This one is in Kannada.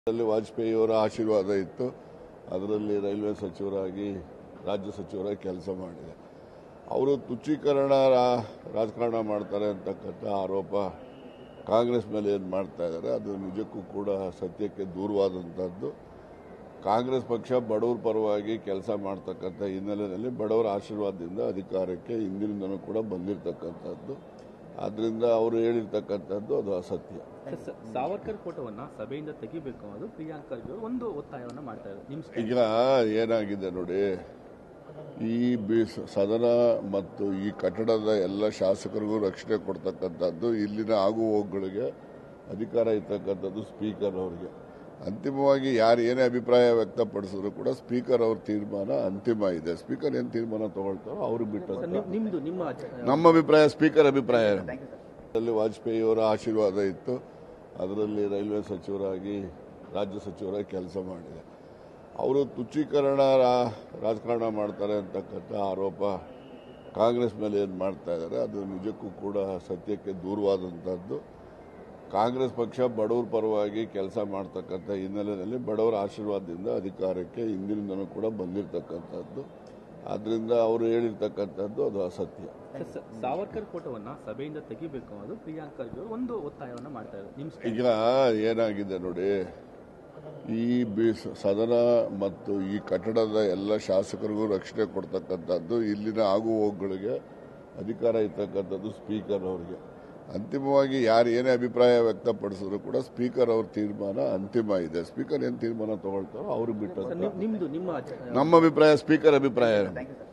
ಅಲ್ಲಿ ವಾಜಪೇಯಿಯವರ ಆಶೀರ್ವಾದ ಇತ್ತು ಅದರಲ್ಲಿ ರೈಲ್ವೆ ಸಚಿವರಾಗಿ ರಾಜ್ಯ ಸಚಿವರಾಗಿ ಕೆಲಸ ಮಾಡಿದೆ ಅವರು ತುಚ್ಛೀಕರಣ ರಾ- ರಾಜಕಾರಣ ಮಾಡ್ತಾರೆ ಅಂತಕ್ಕಂಥ ಆರೋಪ ಕಾಂಗ್ರೆಸ್ ಮೇಲೆ ಏನು ಮಾಡ್ತಾ ಇದ್ದಾರೆ ಅದು ನಿಜಕ್ಕೂ ಕೂಡ ಸತ್ಯಕ್ಕೆ ದೂರವಾದಂಥದ್ದು ಕಾಂಗ್ರೆಸ್ ಪಕ್ಷ ಬಡವರ ಪರವಾಗಿ ಕೆಲಸ ಮಾಡ್ತಕ್ಕಂಥ ಹಿನ್ನೆಲೆಯಲ್ಲಿ ಬಡವರ ಆಶೀರ್ವಾದದಿಂದ ಅಧಿಕಾರಕ್ಕೆ ಹಿಂದಿನಿಂದನೂ ಕೂಡ ಬಂದಿರತಕ್ಕಂಥದ್ದು ಆದ್ದರಿಂದ ಅವರು ಹೇಳಿರ್ತಕ್ಕಂಥದ್ದು ಅದು ಅಸತ್ಯ ಸ- ಸಾವರ್ಕರ್ ಫೋಟೋವನ್ನ ಸಭೆಯಿಂದ ತೆಗಿಬೇಕು ಅನ್ನೋದು ಪ್ರಿಯಾಂಕ್ ಖರ್ಗೆ ಅವರು ಒಂದು ಒತ್ತಾಯವನ್ನ ಮಾಡ್ತಾ ಇದ್ದಾರೆ ನಿಮ್ ಸ್ಟ್ಯಾಂಡ್ ಈಗ ಏನಾಗಿದೆ ನೋಡಿ ಈ ಬಿ- ಸದನ ಮತ್ತು ಈ ಕಟ್ಟಡದ ಎಲ್ಲ ಶಾಸಕರಿಗೂ ರಕ್ಷಣೆ ಕೊಡ್ತಕ್ಕಂಥದ್ದು ಇಲ್ಲಿನ ಆಗು ಹೋಗುಗಳಿಗೆ ಅಧಿಕಾರ ಇರ್ತಕ್ಕಂಥದ್ದು ಸ್ಪೀಕರ್ ಅವರಿಗೆ ಅಂತಿಮವಾಗಿ ಯಾರು ಏನೇ ಅಭಿಪ್ರಾಯ ವ್ಯಕ್ತಪಡಿಸಿದ್ರು ಕೂಡ ಸ್ಪೀಕರ್ ಅವ್ರ ತೀರ್ಮಾನ ಅಂತಿಮ ಇದೆ ಸ್ಪೀಕರ್ ಏನ್ ತೀರ್ಮಾನ ತಗೊಳ್ತಾರೋ ಅವ್ರಿಗೆ ಬಿಟ್ಟು ನಿಮ್- ನಿಮ್ದು ನಿಮ್ಮ ನಮ್ಮ ಅಭಿಪ್ರಾಯ ಸ್ಪೀಕರ್ ಅಭಿಪ್ರಾಯ ಅಲ್ಲಿ ವಾಜಪೇಯಿಯವರ ಆಶೀರ್ವಾದ ಇತ್ತು ಅದರಲ್ಲಿ ರೈಲ್ವೆ ಸಚಿವರಾಗಿ ರಾಜ್ಯ ಸಚಿವರಾಗಿ ಕೆಲಸ ಮಾಡಿದೆ ಅವರು ತುಚ್ಛೀಕರಣ ರಾ- ರಾಜಕಾರಣ ಮಾಡ್ತಾರೆ ಅಂತಕ್ಕಂಥ ಆರೋಪ ಕಾಂಗ್ರೆಸ್ ಮೇಲೆ ಏನು ಮಾಡ್ತಾ ಇದ್ದಾರೆ ಅದು ನಿಜಕ್ಕೂ ಕೂಡ ಸತ್ಯಕ್ಕೆ ದೂರವಾದಂಥದ್ದು ಕಾಂಗ್ರೆಸ್ ಪಕ್ಷ ಬಡವರ ಪರವಾಗಿ ಕೆಲಸ ಮಾಡ್ತಕ್ಕಂಥ ಹಿನ್ನೆಲೆಯಲ್ಲಿ ಬಡವರ ಆಶೀರ್ವಾದದಿಂದ ಅಧಿಕಾರಕ್ಕೆ ಹಿಂದಿನಿಂದನೂ ಕೂಡ ಬಂದಿರತಕ್ಕಂಥದ್ದು ಆದ್ದರಿಂದ ಅವರು ಹೇಳಿರ್ತಕ್ಕಂಥದ್ದು ಅದು ಅಸತ್ಯ ಸ- ಸಾವರ್ಕರ್ ಫೋಟೋವನ್ನ ಸಭೆಯಿಂದ ತೆಗಿಬೇಕು ಅನ್ನೋದು ಪ್ರಿಯಾಂಕ್ ಖರ್ಗೆ ಅವರು ಒಂದು ಒತ್ತಾಯವನ್ನ ಮಾಡ್ತಾ ಇದ್ದಾರೆ ನಿಮ್ ಸ್ಟ್ಯಾಂಡ್ ಈಗ ಏನಾಗಿದೆ ನೋಡಿ ಈ ಬಿ- ಸದನ ಮತ್ತು ಈ ಕಟ್ಟಡದ ಎಲ್ಲ ಶಾಸಕರಿಗೂ ರಕ್ಷಣೆ ಕೊಡ್ತಕ್ಕಂಥದ್ದು ಇಲ್ಲಿನ ಆಗು ಹೋಗುಗಳಿಗೆ ಅಧಿಕಾರ ಇರ್ತಕ್ಕಂಥದ್ದು ಸ್ಪೀಕರ್ ಅವರಿಗೆ ಅಂತಿಮವಾಗಿ ಯಾರು ಏನೇ ಅಭಿಪ್ರಾಯ ವ್ಯಕ್ತಪಡಿಸಿದ್ರು ಕೂಡ ಸ್ಪೀಕರ್ ಅವ್ರ ತೀರ್ಮಾನ ಅಂತಿಮ ಇದೆ ಸ್ಪೀಕರ್ ಏನ್ ತೀರ್ಮಾನ ತಗೊಳ್ತಾರೋ ಅವ್ರಿಗೆ ಬಿಟ್ಟು ನಿಮ್- ನಿಮ್ದು ನಿಮ್ಮ ನಮ್ಮ ಅಭಿಪ್ರಾಯ ಸ್ಪೀಕರ್ ಅಭಿಪ್ರಾಯ